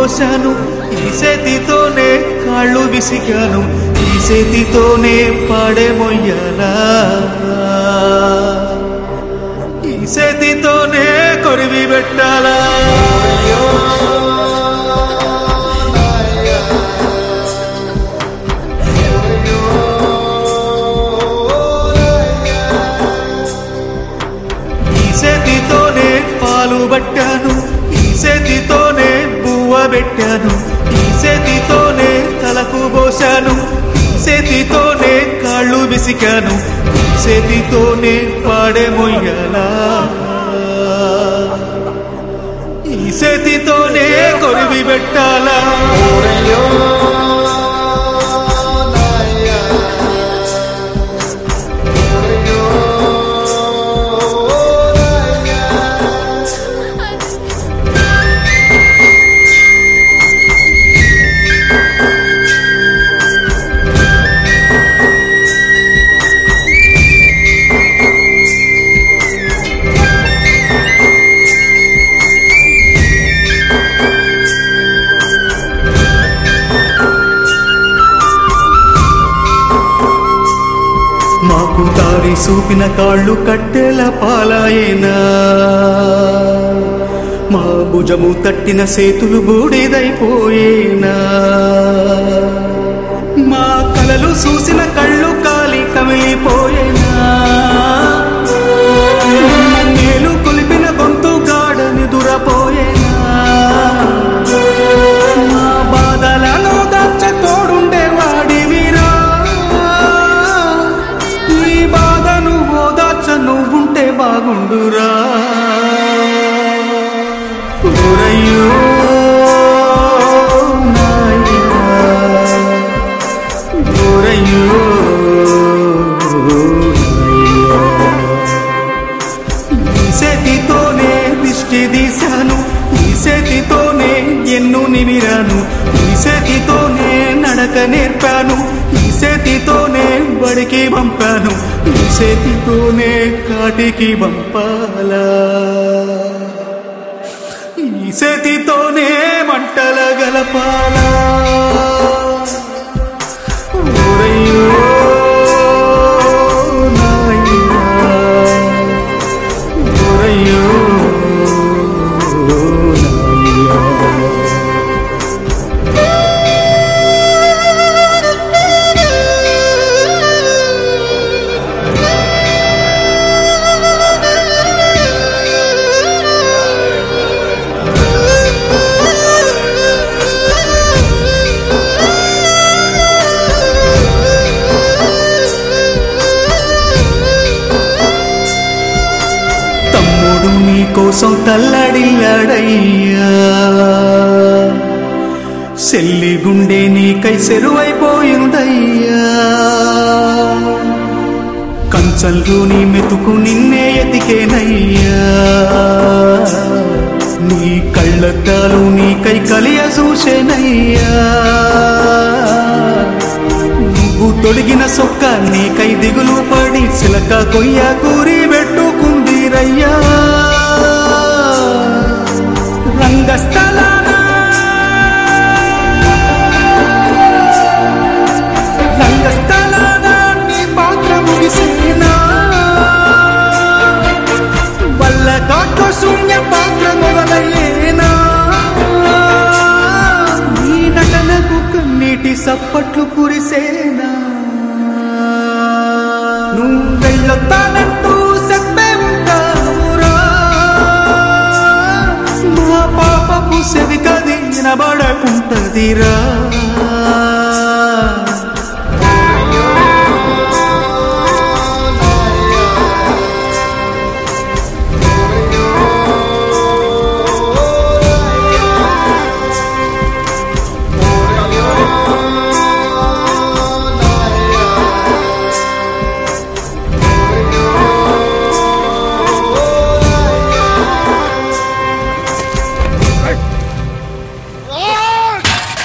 పోశాను ఈ చేతితోనే కాళ్ళు విసిగాను ఈ చేతితోనే పాడే మొయ్యాలా ఈ చేతితోనే కొరివి పెట్టాలా ఈ చేతితోనే పాలు పట్టాను ఈ చేతితోనే బువ్వ పెట్టాను ఈ చేతితోనే తలకు పోశాను ఈ చేతితోనే కాళ్ళు విసికాను ఈ చేతితోనే పాడే మొయ్యాలా ఈ చేతితోనే కొరివి పెట్టాలా మాకు దారి చూపిన కాళ్ళు కట్టెల పాలాయేనా మా భుజము తట్టిన సేతులు బూడిదైపోయేనా మా కలలు చూసిన కళ్ళు కాలి కమిలిపోయేనా మేలు కొలిపిన గొంతు గాడని దురపోయేనా మా బాధలలో దాచ తోడుండే వాడివిరా ఈ బాధను ఓదార్చ నువ్వుంటే బాగుండురా ఓరయ్యో నాయనా, ఓరయ్యో ఈ చేతితోనే దిష్టి తీశాను ఈ చేతితోనే ఎన్ను నిమిరాను ఈ చేతితోనే నడక నేర్పాను ఈ చేతితోనే బడికి పంపాను ఈ చేతితోనే కాటికి పంపాలా ఈ చేతితోనే మంటల గలపాలా ఓరయ్యో నాయనా ఓరయ్యో నాయ్యా. తమ్ముడు నీ కోసం తల్లడిల్లాడయ్యా సెల్లి గుండె నీకై సెరువైపోయిందయ్యా కంచంలో నీ మెతుకు నిన్నే ఎతికేనయ్యా నీ కళ్ళద్దాలు నీకై కలియ చూసేనయ్యా నువ్వు తొడిగిన సొక్క నీకై దిగులు పడి చిలక కొయ్య కూరి పెట్టుకుందిరయ్యా రంగస్థలాన రంగస్థలాన నీ పాత్ర ముగిసేనా వల్ల కాట్లో శూన్య పాత్ర మొదలయ్యేనా నీ నటనకు కన్నీటి సప్పట్లు కురిసేనా నువ్వు వెళ్ళొత్తానంటూ చెప్పే ఉంటావురా మా పాపపు సెవి కది వినబడకుంటదిరా